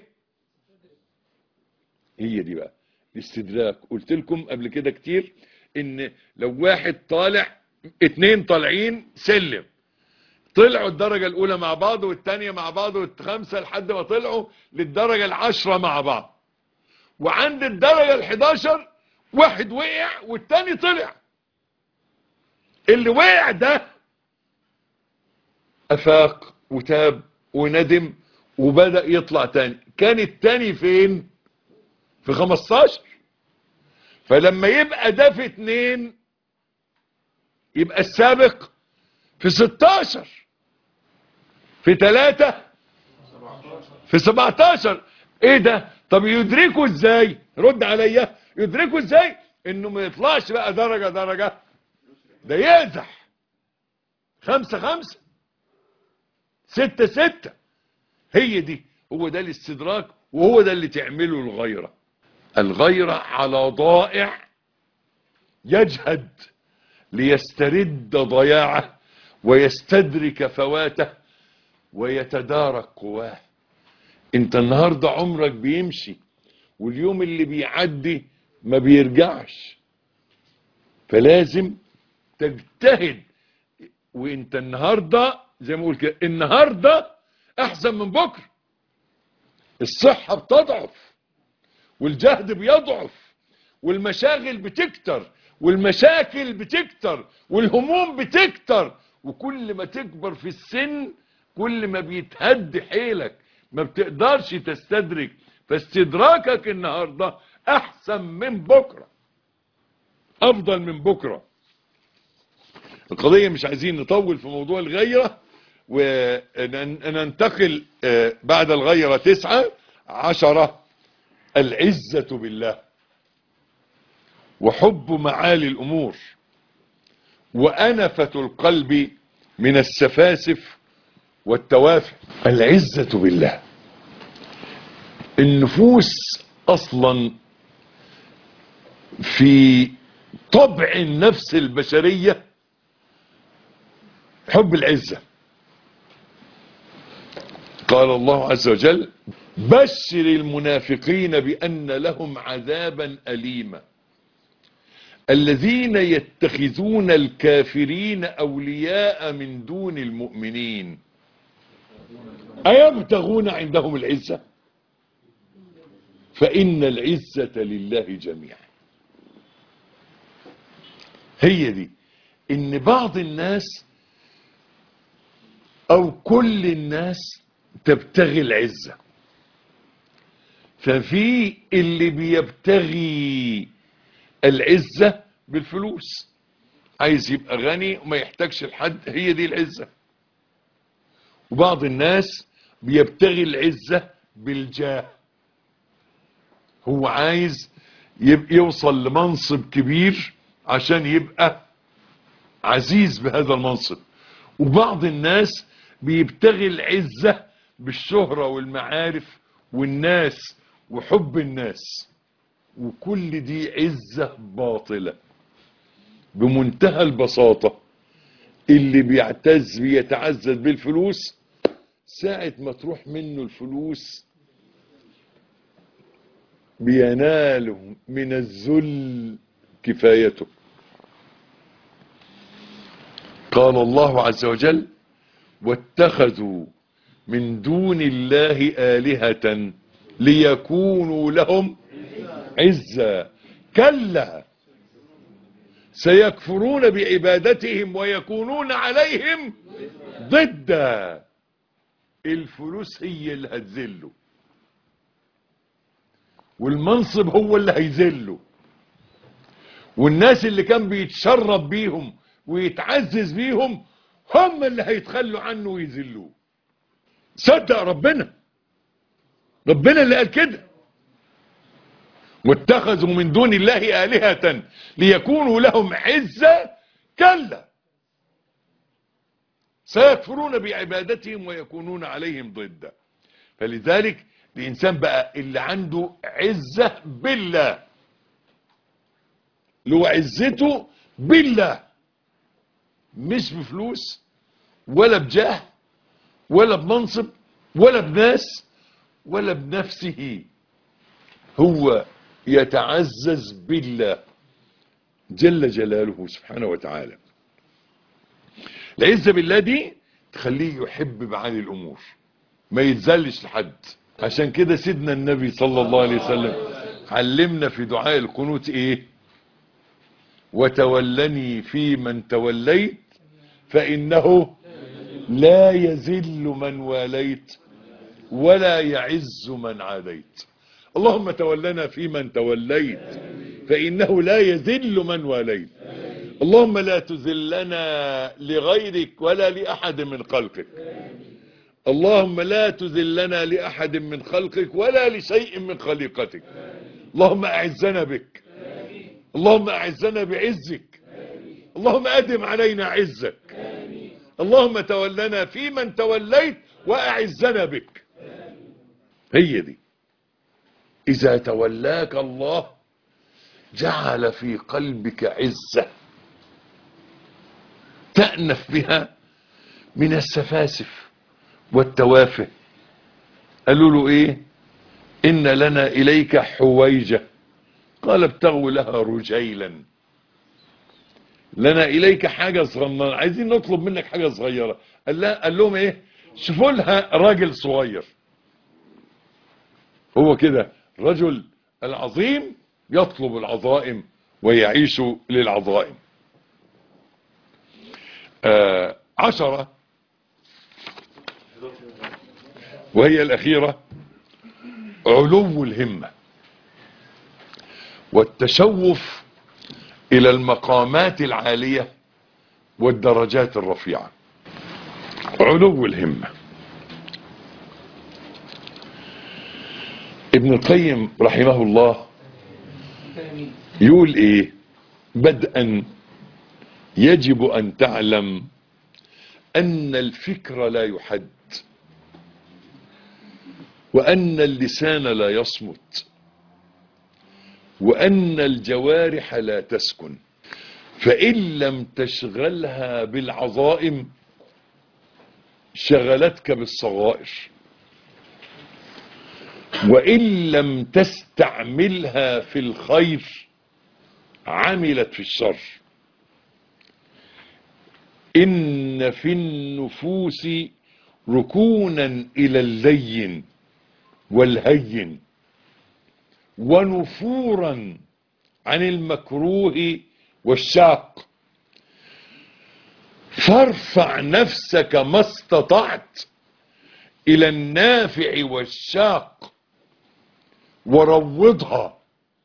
Speaker 2: هي دي بقى الاستدراك قلت لكم قبل كده كتير ان لو واحد طالع اتنين طالعين سلم طلعوا الدرجة الأولى مع بعض والتانية مع بعض والخمسة لحد ما طلعوا للدرجة العشرة مع بعض وعند الدرجة الحداشر واحد وقع والتاني طلع اللي وقع ده افاق وتاب وندم وبدأ يطلع تاني كان التاني فين في 15 فلما يبقى ده في اتنين يبقى السابق في 16 في ثلاثة في 17 ايه ده طب يدركوا ازاي رد عليا يدركوا ازاي انه ما يطلعش بقى درجة درجة ده يزح خمسة خمسة ستة ستة هي دي هو ده الاستدراك وهو ده اللي تعمله الغيرة الغيرة على ضائع يجهد ليسترد ضياعه ويستدرك فواته ويتدارك قواه انت النهاردة عمرك بيمشي واليوم اللي بيعدي ما بيرجعش فلازم تجتهد وانت النهاردة زي ما اقول كده النهاردة احسن من بكره الصحة بتضعف والجهد بيضعف والمشاغل بتكتر والمشاكل بتكتر والهموم بتكتر وكل ما تكبر في السن كل ما بيتهد حيلك ما بتقدرش تستدرك فاستدراكك النهاردة احسن من بكرة افضل من بكرة القضية مش عايزين نطول في موضوع الغيرة وننتقل بعد الغيرة تسعة عشرة العزة بالله وحب معالي الأمور وأنفة القلب من السفاسف والتوافه العزة بالله النفوس أصلا في طبع النفس البشرية حب العزة قال الله عز وجل بشر المنافقين بأن لهم عذابا أليما الذين يتخذون الكافرين أولياء من دون المؤمنين أيبتغون عندهم العزة فإن العزة لله جميعا هي دي إن بعض الناس أو كل الناس تبتغي العزة ففي اللي بيبتغي العزة بالفلوس عايز يبقى غني وما يحتاجش لحد هي دي العزة وبعض الناس بيبتغي العزة بالجاه هو عايز يبقى يوصل لمنصب كبير عشان يبقى عزيز بهذا المنصب وبعض الناس بيبتغي العزة بالشهرة والمعارف والناس وحب الناس وكل دي عزة باطلة بمنتهى البساطة اللي بيعتز بيتعزز بالفلوس ساعة ما تروح منه الفلوس بيناله من الذل كفايته قال الله عز وجل واتخذوا من دون الله آلهة ليكونوا لهم عزا كلا سيكفرون بعبادتهم ويكونون عليهم ضدا الفلوس هي اللي هتذله والمنصب هو اللي هيذله والناس اللي كان بيتشرب بيهم ويتعزز بيهم هم اللي هيتخلوا عنه ويذلوه صدق ربنا ربنا اللي قال كده واتخذوا من دون الله آلهة ليكونوا لهم عزة كلا سيكفرون بعبادتهم ويكونون عليهم ضدا فلذلك الإنسان بقى اللي عنده عزة بالله له عزته بالله مش بفلوس ولا بجاه ولا بمنصب ولا بناس ولا بنفسه هو يتعزز بالله جل جلاله سبحانه وتعالى العزة بالله دي تخليه يحب معاني الأمور ما يتذلش لحد عشان كده سيدنا النبي صلى الله عليه وسلم علمنا في دعاء القنوت ايه وتولني فيمن توليت فإنه لا يذل من واليت ولا يعز من عاديت اللهم تولنا فيمن توليت فإنه لا يذل من واليت اللهم لا تذلنا لغيرك ولا لأحد من خلقك اللهم لا تذلنا لأحد من خلقك ولا لشيء من خليقتك اللهم أعزنا بك اللهم أعزنا بعزك اللهم أدم علينا عزك اللهم تولنا فيمن توليت وأعزنا بك هي دي إذا تولاك الله جعل في قلبك عزة تأنف بها من السفاسف والتوافه قالوا له ايه ان لنا اليك حويجة قال ابتغوا لها رجيلا لنا اليك حاجة صغننة عايزين نطلب منك حاجة صغيرة قال, لا قال لهم ايه شوفوا لها راجل صغير هو كده رجل العظيم يطلب العظائم ويعيش للعظائم آه عشرة وهي الأخيرة علو الهمة والتشوف إلى المقامات العالية والدرجات الرفيعة علو الهمة ابن القيم رحمه الله يقول ايه بدءا يجب ان تعلم ان الفكر لا يحد وان اللسان لا يصمت وان الجوارح لا تسكن فان لم تشغلها بالعظائم شغلتك بالصغائر وإن لم تستعملها في الخير عملت في الشر إن في النفوس ركونا إلى اللين والهين ونفورا عن المكروه والشاق فارفع نفسك ما استطعت إلى النافع والشاق وروضها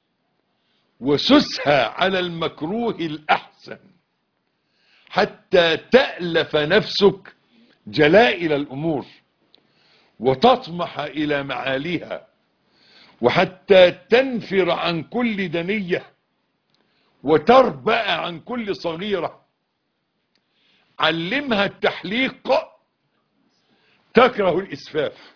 Speaker 2: وسسها على المكروه الأحسن حتى تألف نفسك جلائل الأمور وتطمح إلى معاليها وحتى تنفر عن كل دنية وتربأ عن كل صغيرة علمها التحليق تكره الإسفاف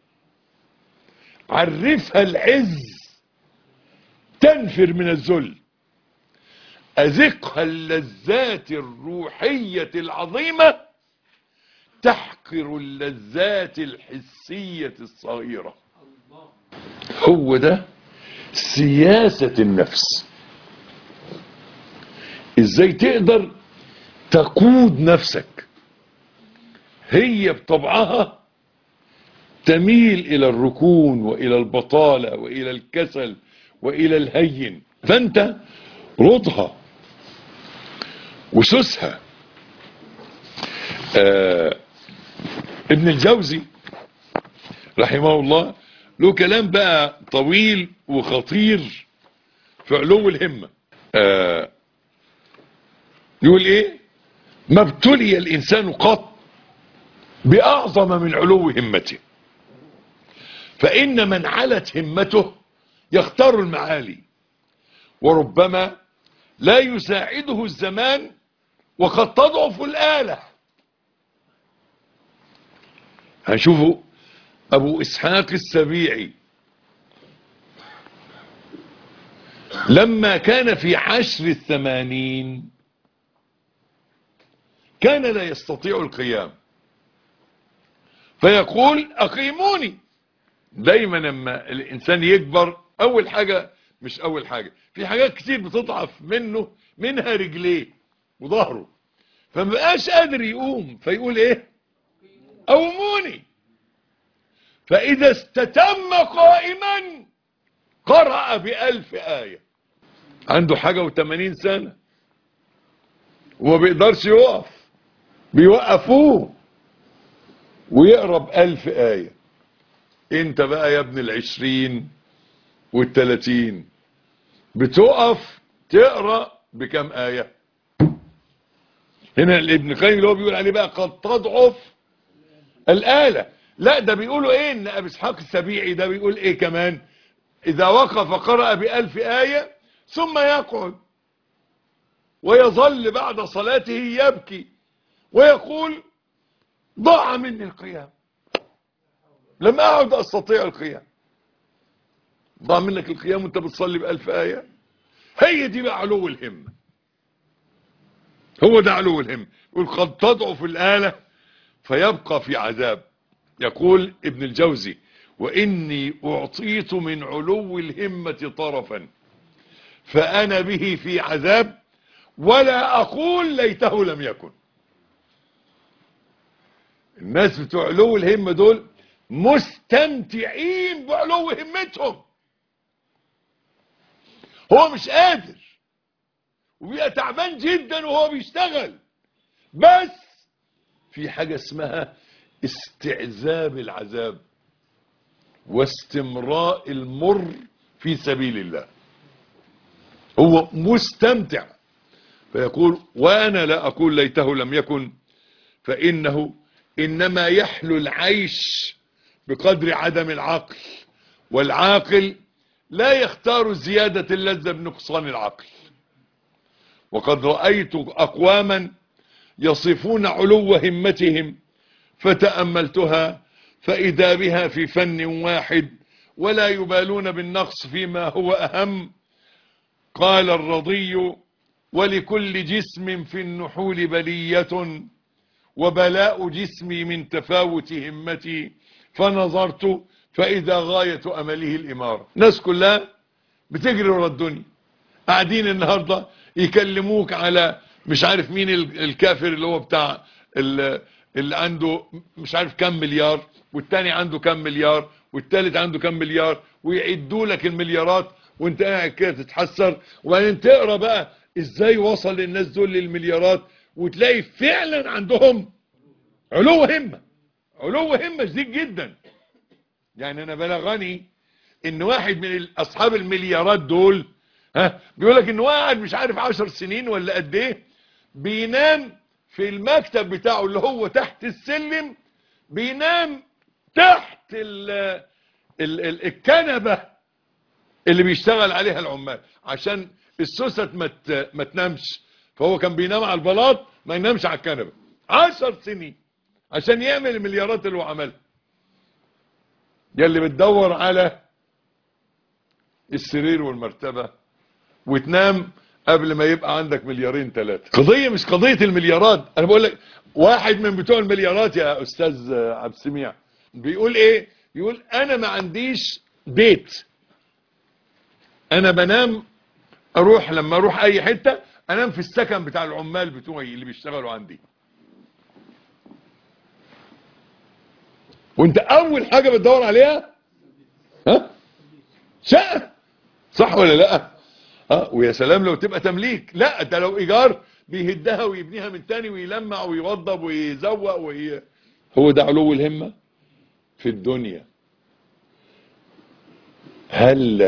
Speaker 2: عرفها العز تنفر من الذل أذقها اللذات الروحية العظيمة تحقر اللذات الحسية الصغيرة هو ده سياسة النفس ازاي تقدر تقود نفسك هي بطبعها تميل الى الركون والى البطالة والى الكسل والى الهين فانت رضها وسسها آه ابن الجوزي رحمه الله له كلام بقى طويل وخطير في علو الهمة آه يقول ايه ما ابتلي الانسان قط باعظم من علو همته فان من علت همته يختار المعالي وربما لا يساعده الزمان وقد تضعف الآلة هنشوفوا أبو إسحاق السبيعي لما كان في عشر الثمانين كان لا يستطيع القيام فيقول أقيموني دايما لما الإنسان يكبر أول حاجة مش أول حاجة في حاجات كتير بتضعف منه منها رجليه وظهره فما بقاش قادر يقوم فيقول ايه قوموني فإذا استتم قائما قرأ بألف آية عنده حاجة وثمانين سنة وما بيقدرش يقف بيوقفوه ويقرا بألف آية انت بقى يا ابن العشرين والتلاتين بتقف تقرا بكم آية هنا ابن القيم اللي هو بيقول عليه بقى قد تضعف الآلة لا ده بيقولوا ايه ان ابي اسحاق السبيعي ده بيقول ايه كمان اذا وقف قرأ بألف آية ثم يقعد ويظل بعد صلاته يبكي ويقول ضاع مني القيام لم اعد استطيع القيام ضاع منك القيام وانت بتصلي بألف آية هي دي بقى علو الهمة هو ده علو الهمة يقول قد تضعف الآلة فيبقى في عذاب يقول ابن الجوزي وإني أعطيت من علو الهمة طرفا فأنا به في عذاب ولا أقول ليته لم يكن الناس بتوع علو الهمة دول مستمتعين بعلو همتهم هو مش قادر وبيبقى تعبان جدا وهو بيشتغل بس في حاجة اسمها استعذاب العذاب واستمراء المر في سبيل الله هو مستمتع فيقول وانا لا اقول ليته لم يكن فانه انما يحلو العيش بقدر عدم العقل والعاقل لا يختار زيادة اللذة بنقصان العقل وقد رأيت أقواما يصفون علو همتهم فتأملتها فإذا بها في فن واحد ولا يبالون بالنقص فيما هو أهم قال الرضي ولكل جسم في النحول بلية وبلاء جسمي من تفاوت همتي فنظرت فإذا غاية أمله الإمارة ناس كلها بتجري ورا الدنيا قاعدين النهاردة يكلموك على مش عارف مين الكافر اللي هو بتاع اللي عنده مش عارف كم مليار والتاني عنده كم مليار والتالت عنده كم مليار ويعدوا لك المليارات وانت قاعد كده تتحسر وبعدين تقرا بقى ازاي وصل للناس دول للمليارات وتلاقي فعلا عندهم علو همه علو همه شديد جدا يعني انا بلغني ان واحد من اصحاب المليارات دول ها بيقول لك انه قاعد مش عارف عشر سنين ولا قد ايه بينام في المكتب بتاعه اللي هو تحت السلم بينام تحت ال ال ال الكنبة اللي بيشتغل عليها العمال عشان السوسة ما ما تنامش فهو كان بينام على البلاط ما ينامش على الكنبة عشر سنين عشان يعمل المليارات اللي هو عملها يلي بتدور على السرير والمرتبة وتنام قبل ما يبقى عندك مليارين ثلاثة قضية مش قضية المليارات انا بقول لك واحد من بتوع المليارات يا استاذ عبد السميع بيقول ايه يقول انا ما عنديش بيت انا بنام اروح لما اروح اي حتة انام في السكن بتاع العمال بتوعي اللي بيشتغلوا عندي وانت اول حاجة بتدور عليها ها شقة صح ولا لا اه ويا سلام لو تبقى تمليك لا ده لو ايجار بيهدها ويبنيها من تاني ويلمع ويوضب ويزوق وي... هو ده علو الهمة في الدنيا هل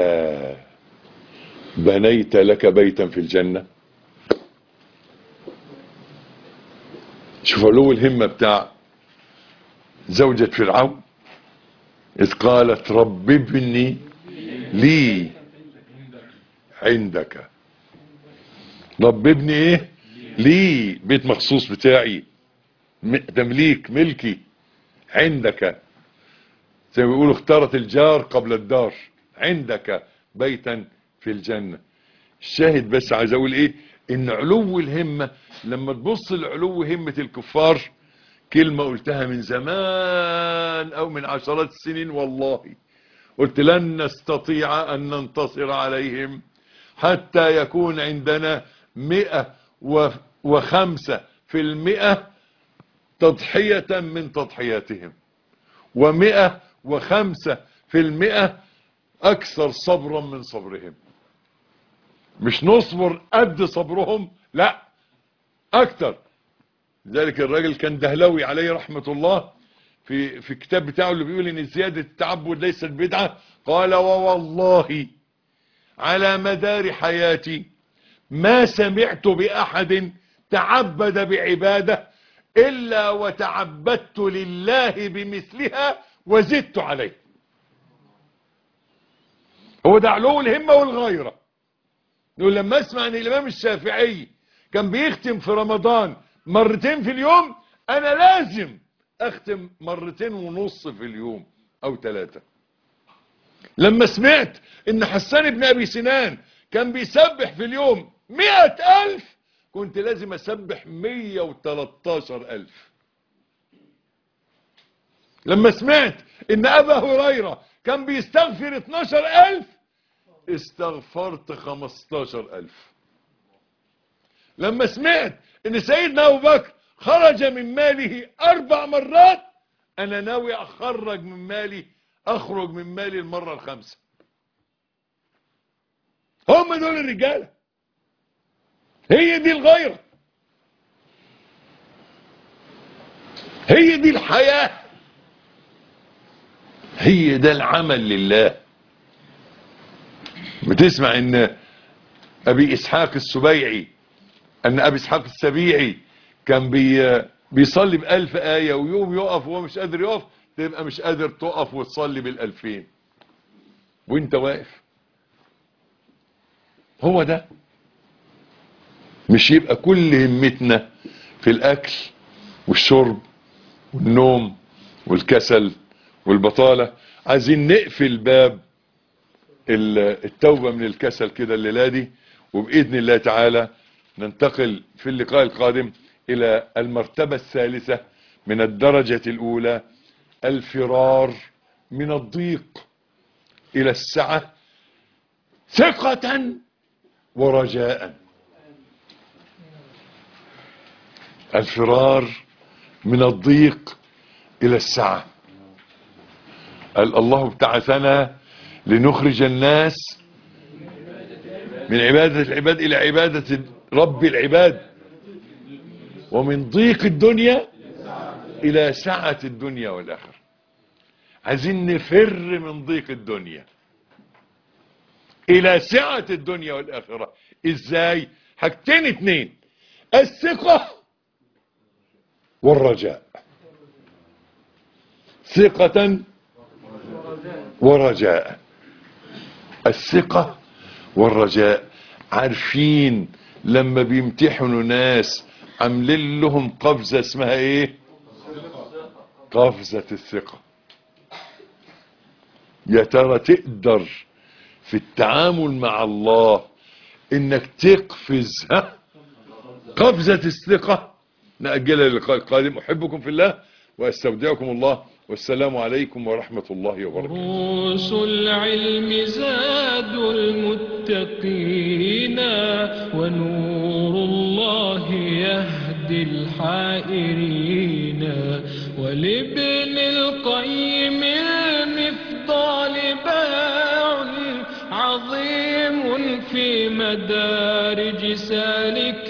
Speaker 2: بنيت لك بيتا في الجنة شوف علو الهمة بتاع زوجة فرعون إذ قالت رب ابني لي عندك رب ابني ايه لي بيت مخصوص بتاعي تمليك ملكي عندك زي ما بيقولوا اختارت الجار قبل الدار عندك بيتا في الجنة الشاهد بس عايز اقول ايه ان علو الهمة لما تبص لعلو همة الكفار كلمة قلتها من زمان او من عشرات السنين والله قلت لن نستطيع ان ننتصر عليهم حتى يكون عندنا مئة وخمسة في المئة تضحية من تضحياتهم ومئة وخمسة في المئة أكثر صبرا من صبرهم مش نصبر قد صبرهم لا اكتر ذلك الراجل كان دهلوي عليه رحمة الله في في الكتاب بتاعه اللي بيقول ان زيادة التعبد ليست بدعة قال ووالله على مدار حياتي ما سمعت بأحد تعبد بعبادة إلا وتعبدت لله بمثلها وزدت عليه هو ده علو الهمة والغيرة يقول لما اسمع ان الامام الشافعي كان بيختم في رمضان مرتين في اليوم انا لازم اختم مرتين ونص في اليوم او ثلاثة لما سمعت ان حسان بن ابي سنان كان بيسبح في اليوم مئة الف كنت لازم اسبح مية وتلاتاشر الف لما سمعت ان ابا هريرة كان بيستغفر اتناشر الف استغفرت خمستاشر الف لما سمعت ان سيدنا ابو بكر خرج من ماله اربع مرات انا ناوي اخرج من مالي اخرج من مالي المرة الخامسة هم دول الرجالة هي دي الغيرة هي دي الحياة هي ده العمل لله بتسمع ان ابي اسحاق السبيعي ان ابي اسحاق السبيعي كان بي بيصلي بألف آية ويوم يقف وهو مش قادر يقف تبقى مش قادر تقف وتصلي بالألفين وانت واقف هو ده مش يبقى كل همتنا في الأكل والشرب والنوم والكسل والبطالة عايزين نقفل باب التوبة من الكسل كده الليلة دي وبإذن الله تعالى ننتقل في اللقاء القادم إلى المرتبة الثالثة من الدرجة الأولى الفرار من الضيق إلى السعة ثقة ورجاء الفرار من الضيق إلى السعة قال الله ابتعثنا لنخرج الناس من عبادة العباد إلى عبادة رب العباد ومن ضيق الدنيا إلى سعة الدنيا والآخرة عايزين نفر من ضيق الدنيا إلى سعة الدنيا والآخرة إزاي حاجتين اتنين الثقة والرجاء ثقة ورجاء الثقة والرجاء عارفين لما بيمتحنوا ناس عاملين لهم قفزة اسمها ايه قفزة الثقة يا ترى تقدر في التعامل مع الله انك تقفز ها قفزة الثقة نأجلها للقاء القادم احبكم في الله واستودعكم الله والسلام عليكم ورحمة الله وبركاته
Speaker 1: دروس العلم زاد المتقين ونور الله يهدي الحائرين ولابن القيم المفضال باع عظيم في مدارج سالك